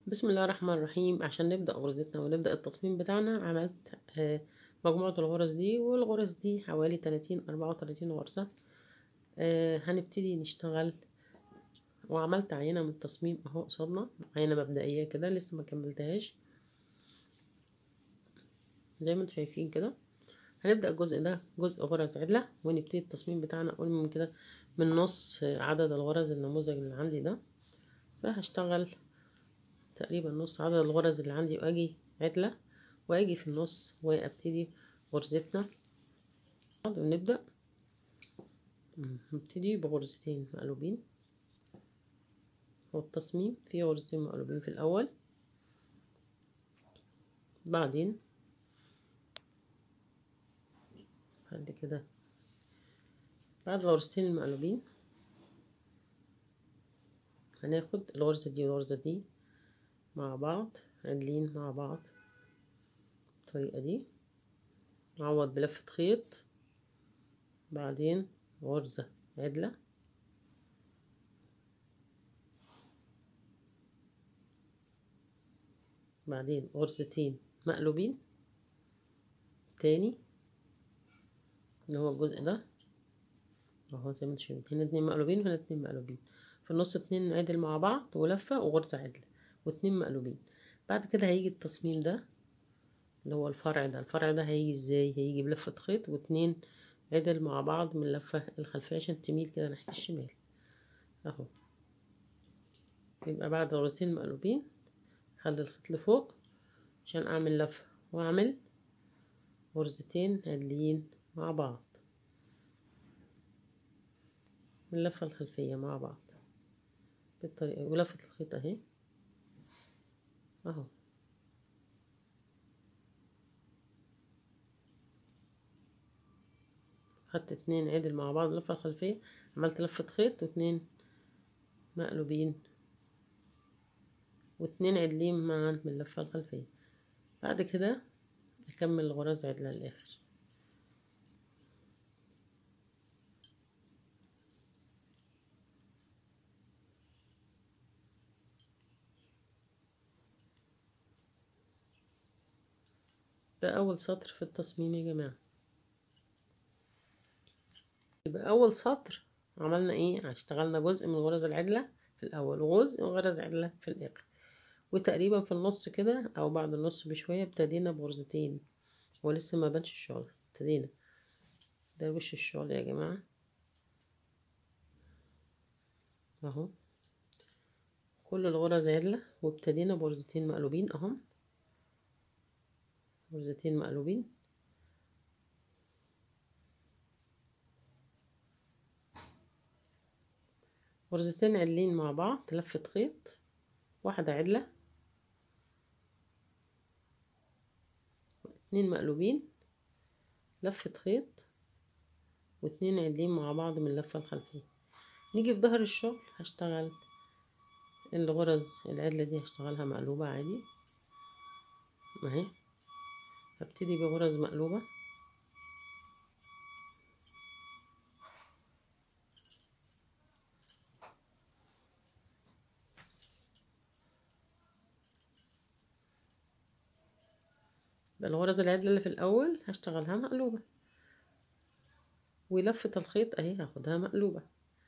بسم الله الرحمن الرحيم عشان نبدأ غرزتنا ونبدأ التصميم بتاعنا عملت آه، مجموعة الغرز دي والغرز دي حوالي تلاتين أربعة وتلاتين غرزة آه، هنبتدي نشتغل وعملت عينة من التصميم اهو قصادنا عينة مبدئية كده لسه ما كملتهاش زي ما انتم شايفين كده هنبدأ الجزء ده جزء غرز عدلة ونبتدي التصميم بتاعنا اقول من كده من نص عدد الغرز النموذج اللي عندي ده فهشتغل تقريبا نص عدد الغرز اللي عندي واجي عدلة واجي في النص وابتدي غرزتنا ونبدأ نبتدي بغرزتين مقلوبين والتصميم فيه غرزتين مقلوبين في الأول بعدين خلي كده بعد الغرزتين المقلوبين هناخد الغرزة دي والغرزة دي مع بعض عدلين مع بعض بالطريقة دي نعوض بلفة خيط بعدين غرزة عدلة بعدين غرزتين مقلوبين تاني اللي هو الجزء ده اهو زي ما انتم شايفين هنا اتنين مقلوبين وهنا اتنين مقلوبين في النص اتنين عدل مع بعض ولفة وغرزة عدلة واتنين مقلوبين بعد كده هيجي التصميم ده اللي هو الفرع ده الفرع ده هيجي ازاي هيجي بلفة خيط واتنين عدل مع بعض من اللفة الخلفية عشان تميل كده ناحية الشمال اهو يبقى بعد غرزتين مقلوبين خلي الخيط لفوق عشان اعمل لفة واعمل غرزتين عدلين مع بعض من اللفة الخلفية مع بعض بالطريقة ولفة الخيط اهي اهو خدت اتنين عدل مع بعض لفة الخلفية عملت لفة خيط واتنين مقلوبين واتنين عدلين معا من اللفة الخلفية بعد كده اكمل الغرز عدلة للاخر ده اول سطر في التصميم يا جماعه يبقى اول سطر عملنا ايه اشتغلنا جزء من الغرز العدله في الاول وجزء من غرز عدله في الاخر وتقريبا في النص كده او بعد النص بشويه ابتدينا بغرزتين ولسه ما بانش الشغل ابتدينا ده وش الشغل يا جماعه اهو كل الغرز عدله وابتدينا بغرزتين مقلوبين اهم غرزتين مقلوبين غرزتين عدلين مع بعض لفة خيط واحدة عدلة اتنين مقلوبين لفة خيط واتنين عدلين مع بعض من اللفة الخلفية نيجي في ظهر الشغل هشتغل الغرز العدلة دي هشتغلها مقلوبة عادي اهي هبتدي بغرز مقلوبة الغرز العدلة اللي في الأول هشتغلها مقلوبة ولفة الخيط اهي هاخدها مقلوبة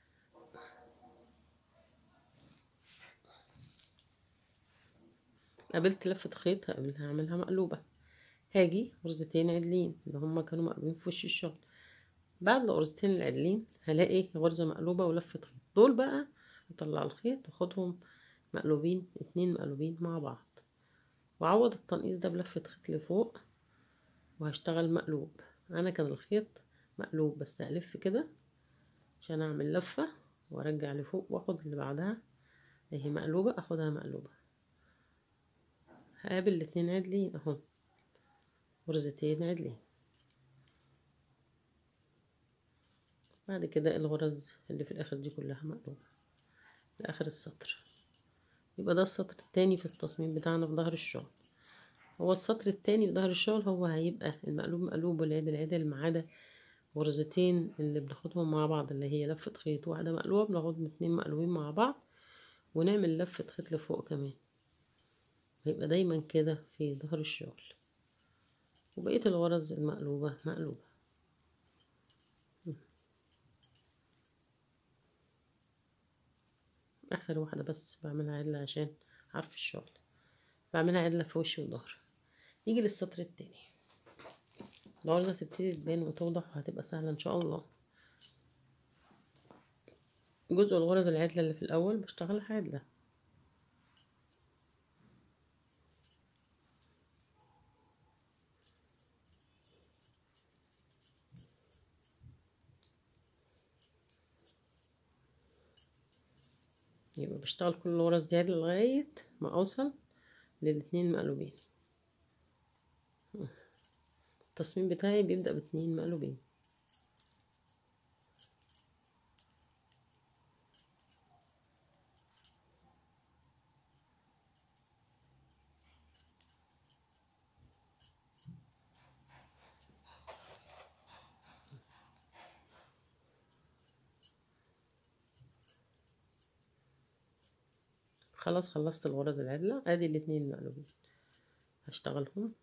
قابلت لفة خيط هقابلها هعملها مقلوبة هاجي غرزتين عدلين اللي هما كانوا مقلوبين في وش الشغل بعد الغرزتين العدلين هلاقي غرزة مقلوبة ولفة خيط دول بقى هطلع الخيط واخدهم مقلوبين اتنين مقلوبين مع بعض وعوض التنقيص ده بلفة خيط لفوق وهشتغل مقلوب انا كان الخيط مقلوب بس هلف كده عشان اعمل لفة وارجع لفوق واخد اللي بعدها اهي مقلوبة اخدها مقلوبة هقابل الاتنين عدلين اهو غرزتين عدلين بعد كده الغرز اللي في الاخر دي كلها مقلوبة في اخر السطر يبقى ده السطر التاني في التصميم بتاعنا في ظهر الشغل هو السطر التاني في ظهر الشغل هو هيبقى المقلوب مقلوب والعدل عدل ما عدا غرزتين اللي بناخدهم مع بعض اللي هي لفة خيط واحدة مقلوبة بناخدهم اتنين مقلوبين مع بعض ونعمل لفة خيط لفوق كمان هيبقى دايما كده في ظهر الشغل وبقية الغرز المقلوبة مقلوبة اخر واحدة بس بعملها عدلة عشان عارف الشغل بعملها عدلة في وش وظهر نيجي للسطر التاني الغرزة تبتدي تبان وتوضح وهتبقى سهلة ان شاء الله جزء الغرز العدلة اللي في الاول بشتغلها عدلة يبقى بشتغل كل الغرز دي عدل لغاية ما اوصل للاتنين مقلوبين التصميم بتاعي بيبدأ باتنين مقلوبين خلاص خلصت الغرز العدلة ادي الاتنين المقلوبين هشتغلهم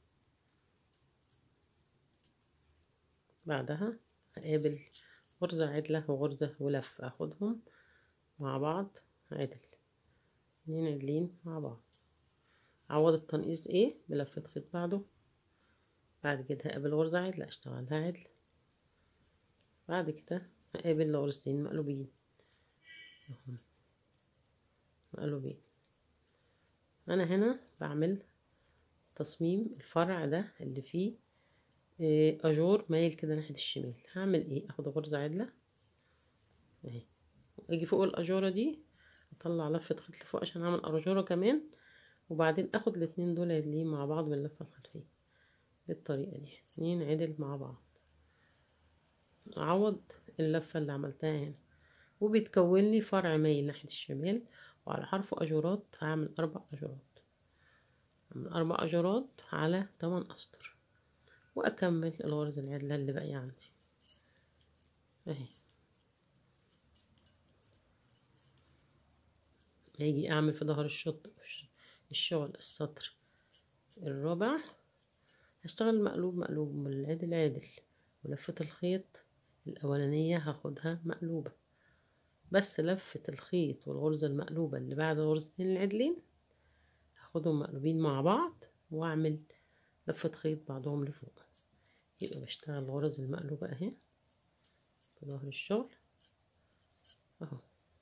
بعدها هقابل غرزة عدلة وغرزة ولف اخدهم مع بعض عدل اتنين عدلين مع بعض عوض التنقيص ايه بلفة خيط بعده بعد كده هقابل غرزة عدلة اشتغلها عدل بعد كده هقابل غرزتين مقلوبين اهم مقلوبين انا هنا بعمل تصميم الفرع ده اللي فيه إيه اجور مايل كده ناحية الشمال هعمل ايه اخد غرزة عدلة اهي واجي فوق الاجورة دي اطلع لفة خيط لفوق عشان اعمل اجورة كمان وبعدين اخد الاتنين دول عدلين مع بعض باللفة الخلفية بالطريقة دي اتنين عدل مع بعض اعوض اللفة اللي عملتها هنا وبيتكون لي فرع مايل ناحية الشمال وعلى حرف أجورات هعمل أربع أجورات هعمل أربع أجورات على تمن أسطر وأكمل الغرز العدلة اللي باقية عندي أهي هاجي أعمل في ظهر الشط الشغل السطر الرابع هشتغل مقلوب مقلوب من العدل عدل ولفة الخيط الأولانية هاخدها مقلوبة بس لفة الخيط والغرزة المقلوبة اللي بعد الغرزتين العدلين هاخدهم مقلوبين مع بعض واعمل لفة خيط بعضهم لفوق يبقى بشتغل الغرز المقلوبة اهي في ظهر الشغل اهو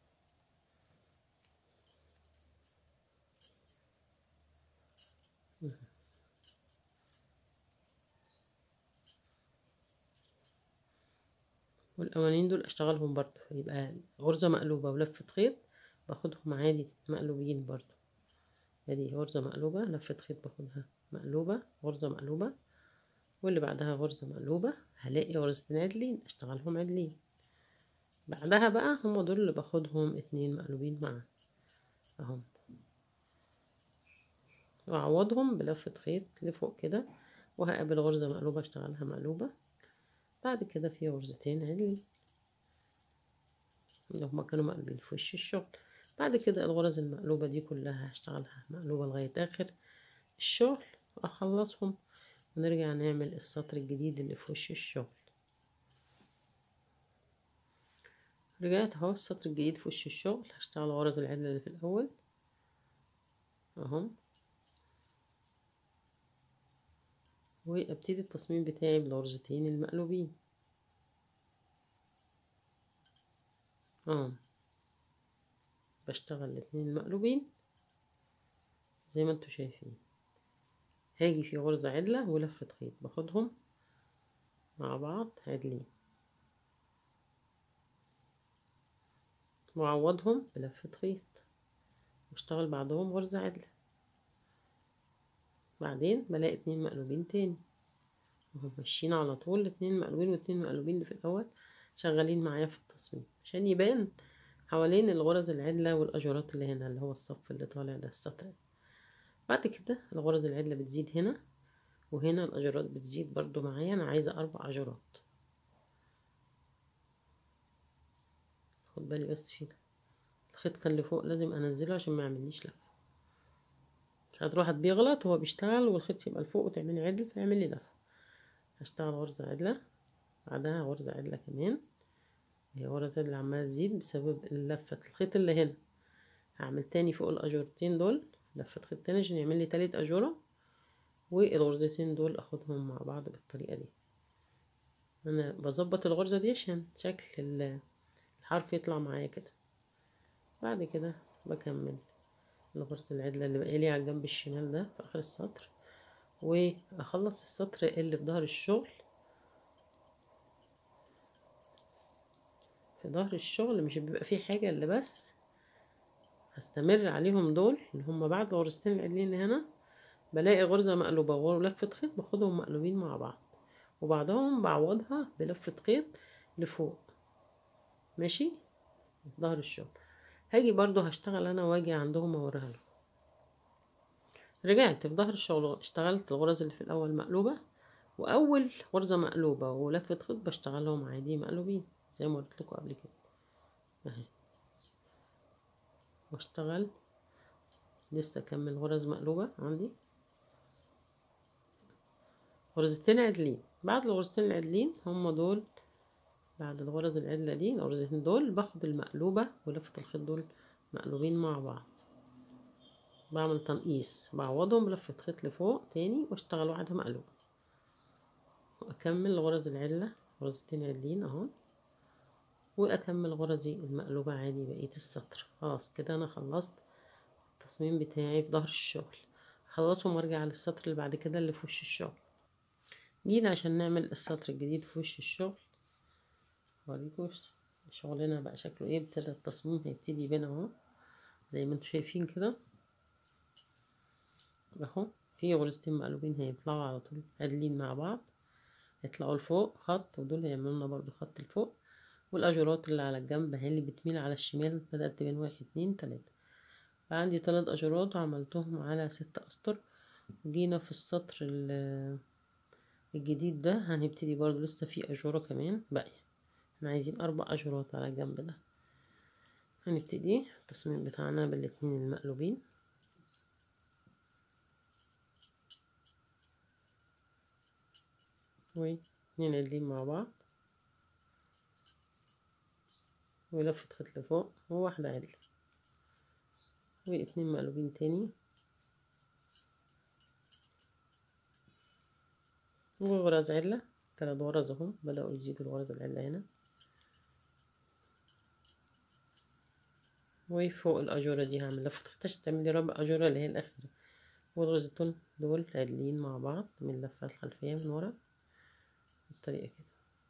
والاولانيين دول اشتغلهم برضو يبقى غرزة مقلوبة ولفة خيط باخدهم عادي مقلوبين برضو ادي غرزة مقلوبة لفة خيط باخدها مقلوبة غرزة مقلوبة واللي بعدها غرزة مقلوبة هلاقي غرزتين عدلين اشتغلهم عدلين بعدها بقى هم دول اللي باخدهم اتنين مقلوبين معا اهم واعوضهم بلفة خيط لفوق كده وهقابل غرزة مقلوبة اشتغلها مقلوبة بعد كده في غرزتين عدلين اللي هما كانوا مقلوبين في وش الشغل بعد كده الغرز المقلوبة دي كلها هشتغلها مقلوبة لغاية آخر الشغل أخلصهم ونرجع نعمل السطر الجديد اللي في وش الشغل رجعت اهو السطر الجديد في وش الشغل هشتغل غرز العدل اللي في الأول اهم وابتدي التصميم بتاعي بالغرزتين المقلوبين اه بشتغل الاتنين المقلوبين زي ما انتوا شايفين هاجي في غرزة عدلة ولفة خيط باخدهم مع بعض عدلين واعوضهم بلفة خيط واشتغل بعدهم غرزة عدلة بعدين بلاقي اتنين مقلوبين تاني وهم ماشيين على طول اتنين مقلوبين واتنين مقلوبين اللي في الاول شغالين معايا في التصميم عشان يبان حوالين الغرز العدلة والأجورات اللي هنا اللي هو الصف اللي طالع ده السطر بعد كده الغرز العدلة بتزيد هنا وهنا الأجورات بتزيد برضو معايا أنا عايزة أربع أجورات خد بالي بس في ده الخيط كان لفوق لازم أنزله عشان ما يعمليش لفة ساعات الواحد بيغلط وهو بيشتغل والخيط يبقى لفوق وتعملي عدل فيعملي لفة هشتغل غرزة عدلة بعدها غرزة عدلة كمان هي غرزة اللي عمالة تزيد بسبب لفة الخيط اللي هنا هعمل تاني فوق الأجورتين دول لفة خيط تاني عشان يعمل لي تالت أجورة والغرزتين دول اخدهم مع بعض بالطريقة دي انا بظبط الغرزة دي عشان شكل الحرف يطلع معايا كده بعد كده بكمل الغرزة العدلة اللي بقالي على الجنب الشمال ده في اخر السطر واخلص السطر اللي في ظهر الشغل في ظهر الشغل مش بيبقى فيه حاجة الا بس هستمر عليهم دول اللي هم بعد الغرزتين العدلين هنا بلاقي غرزة مقلوبة ولفة خيط باخدهم مقلوبين مع بعض وبعدهم بعوضها بلفة خيط لفوق ماشي ظهر الشغل هاجي برضو هشتغل انا واجي عندهم اوريها لهم رجعت في ظهر الشغل اشتغلت الغرز اللي في الاول مقلوبة واول غرزة مقلوبة ولفة خيط بشتغلهم عادي مقلوبين زي ما قلت لكم قبل كده اهي واشتغل لسه اكمل غرز مقلوبة عندي غرزتين عدلين بعد الغرزتين العدلين هما دول بعد الغرز العدلة دي الغرزتين دول باخد المقلوبة ولفة الخيط دول مقلوبين مع بعض بعمل تنقيص بعوضهم بلفة خيط لفوق تاني واشتغل واحدة مقلوبة واكمل الغرز العدلة غرزتين عدلين اهو واكمل غرزي المقلوبة عادي بقية السطر خلاص كده انا خلصت التصميم بتاعي في ظهر الشغل خلصهم وارجع للسطر اللي بعد كده اللي في وش الشغل جينا عشان نعمل السطر الجديد في وش الشغل اوريكم شغلنا بقى شكله ايه ابتدى التصميم هيبتدي يبان اهو زي ما انتم شايفين كده اهو في غرزتين مقلوبين هيطلعوا على طول عادلين مع بعض يطلعوا لفوق خط ودول هيعملوا لنا برضو خط لفوق والاجورات اللي على الجنب هي اللي بتميل على الشمال بدأت تبان واحد اتنين تلاتة فعندي تلات اجورات وعملتهم على ست اسطر وجينا في السطر الجديد ده هنبتدي برضو لسه في اجورة كمان باقية احنا عايزين اربع اجورات على الجنب ده هنبتدي التصميم بتاعنا بالاتنين المقلوبين واتنين عدلين مع بعض ولفة خيط لفوق وواحدة عدلة واتنين مقلوبين تاني وغرز عدلة تلات غرز اهم بدأوا يزيدوا الغرز العدلة هنا وفوق الأجورة دي هعمل لفة خيط عشان تعملي ربع أجورة اللي هي الأخيرة والغرزتين دول عادلين مع بعض من اللفة الخلفية من ورا بالطريقة كده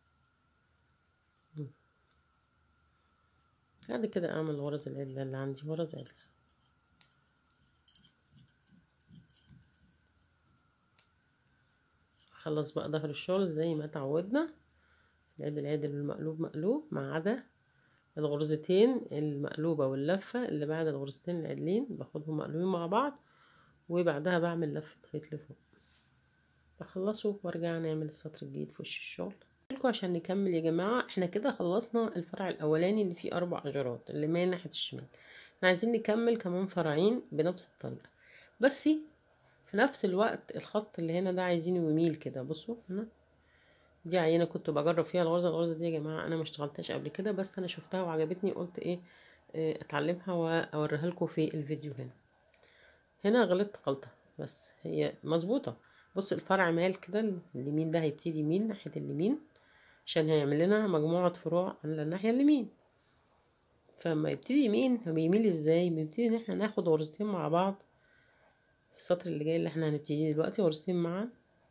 بعد كده أعمل غرز العدلة اللي عندي غرز عدلة خلص بقى ظهر الشغل زي ما اتعودنا العدل العدل المقلوب مقلوب ما عدا الغرزتين المقلوبة واللفة اللي بعد الغرزتين العدلين باخدهم مقلوبين مع بعض وبعدها بعمل لفة خيط لفوق بخلصه وارجع نعمل السطر الجديد في وش الشغل لكم عشان نكمل يا جماعة احنا كده خلصنا الفرع الاولاني اللي فيه اربع اجرات اللي مايل ناحية الشمال احنا عايزين نكمل كمان فرعين بنفس الطريقة بس في نفس الوقت الخط اللي هنا ده عايزينه يميل كده بصوا هنا دي عينه كنت بجرب فيها الغرزه الغرزه دي يا جماعه انا ما اشتغلتهاش قبل كده بس انا شفتها وعجبتني قلت ايه اه اتعلمها واوريها لكم في الفيديو هنا هنا غلطت غلطه بس هي مظبوطه بص الفرع مال كده اليمين ده هيبتدي يميل ناحيه اليمين عشان هيعمل لنا مجموعه فروع على الناحيه اليمين فلما يبتدي يمين هو بيميل ازاي بنبتدي ان احنا ناخد غرزتين مع بعض في السطر اللي جاي اللي احنا هنبتدي دلوقتي غرزتين مع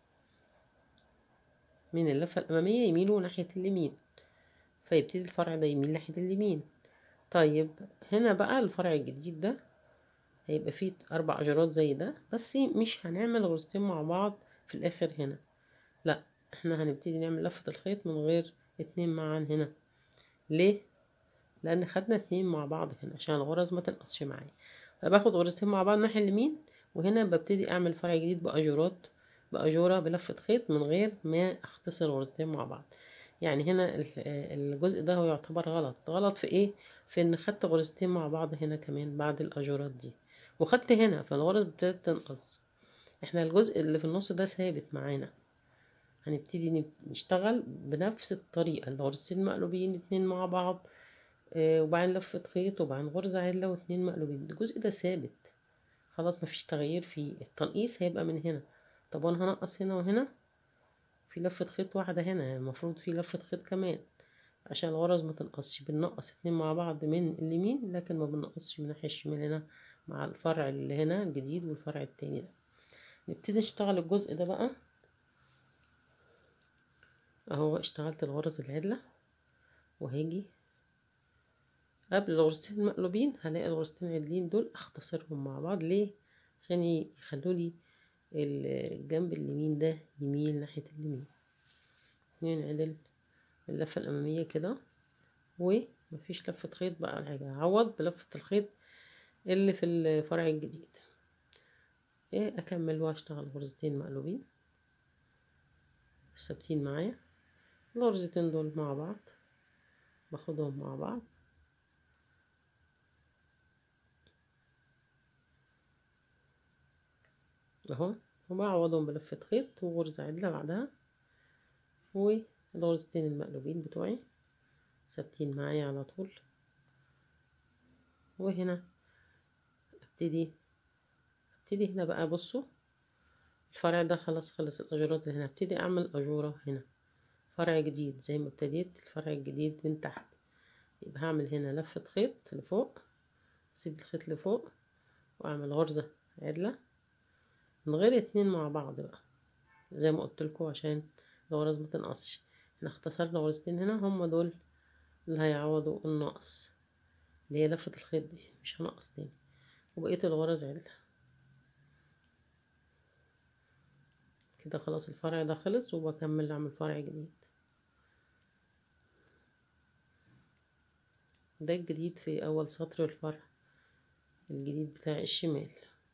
من اللفة الأمامية يميلوا ناحية اليمين فيبتدي الفرع ده يميل ناحية اليمين طيب هنا بقى الفرع الجديد ده هيبقى فيه أربع أجرات زي ده بس مش هنعمل غرزتين مع بعض في الآخر هنا لا احنا هنبتدي نعمل لفة الخيط من غير اتنين معا هنا ليه؟ لأن خدنا اتنين مع بعض هنا عشان الغرز ما تنقصش معايا فباخد غرزتين مع بعض ناحية اليمين وهنا ببتدي أعمل فرع جديد بأجورات بأجورة بلفة خيط من غير ما اختصر غرزتين مع بعض يعني هنا الجزء ده هو يعتبر غلط غلط في ايه في ان خدت غرزتين مع بعض هنا كمان بعد الاجورات دي وخدت هنا فالغرز ابتدت تنقص احنا الجزء اللي في النص ده ثابت معانا هنبتدي نشتغل بنفس الطريقة الغرزتين مقلوبين اتنين مع بعض اه وبعدين لفة خيط وبعدين غرزة عدلة واتنين مقلوبين الجزء ده ثابت خلاص مفيش تغيير فيه التنقيص هيبقى من هنا طب وانا هنقص هنا وهنا في لفة خيط واحدة هنا يعني المفروض في لفة خيط كمان عشان الغرز ما تنقصش بننقص اتنين مع بعض من اليمين لكن ما بنقصش من الناحية الشمال هنا مع الفرع اللي هنا الجديد والفرع التاني ده نبتدي نشتغل الجزء ده بقى اهو اشتغلت الغرز العدلة وهاجي قبل الغرزتين المقلوبين هلاقي الغرزتين العدلين دول اختصرهم مع بعض ليه عشان يخلوا لي الجنب اليمين ده يميل ناحية اليمين اتنين عدل اللفة الأمامية كده ومفيش لفة خيط بقى ولا حاجة هعوض بلفة الخيط اللي في الفرع الجديد ايه اكمل واشتغل غرزتين مقلوبين ثابتين معايا الغرزتين دول مع بعض باخدهم مع بعض اهو وبعوضهم بلفة خيط وغرزة عدلة بعدها والغرزتين المقلوبين بتوعي ثابتين معايا على طول وهنا ابتدي ابتدي هنا بقى بصوا الفرع ده خلاص خلص الاجورات اللي هنا ابتدي اعمل اجورة هنا فرع جديد زي ما ابتديت الفرع الجديد من تحت يبقى هعمل هنا لفة خيط لفوق اسيب الخيط لفوق واعمل غرزة عدلة من غير اتنين مع بعض بقى زي ما قلت لكم عشان الغرز ما تنقصش احنا اختصرنا غرزتين هنا هم دول اللي هيعوضوا النقص اللي هي لفة الخيط دي مش هنقص تاني وبقية الغرز عدلة كده خلاص الفرع ده خلص وبكمل اعمل فرع جديد ده الجديد في اول سطر الفرع الجديد بتاع الشمال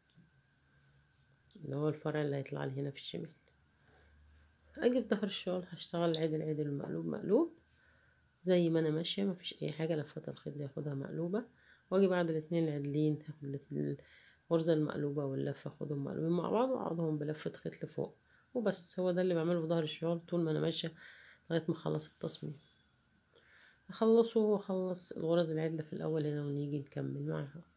اللي هو الفرع اللي هيطلع لي هنا في الشمال اجي في ظهر الشغل هشتغل عدل عدل مقلوب مقلوب زي ما انا ماشيه مفيش اي حاجه لفه الخيط دي هاخدها مقلوبه واجي بعد الاتنين العدلين هاخد الغرزه المقلوبه واللفه اخدهم مقلوبين مع بعض واقعدهم بلفه خيط لفوق وبس هو ده اللي بعمله في ظهر الشغل طول ما انا ماشيه لغايه ما اخلص التصميم اخلصه واخلص الغرز العدله في الاول هنا ونيجي نكمل معاها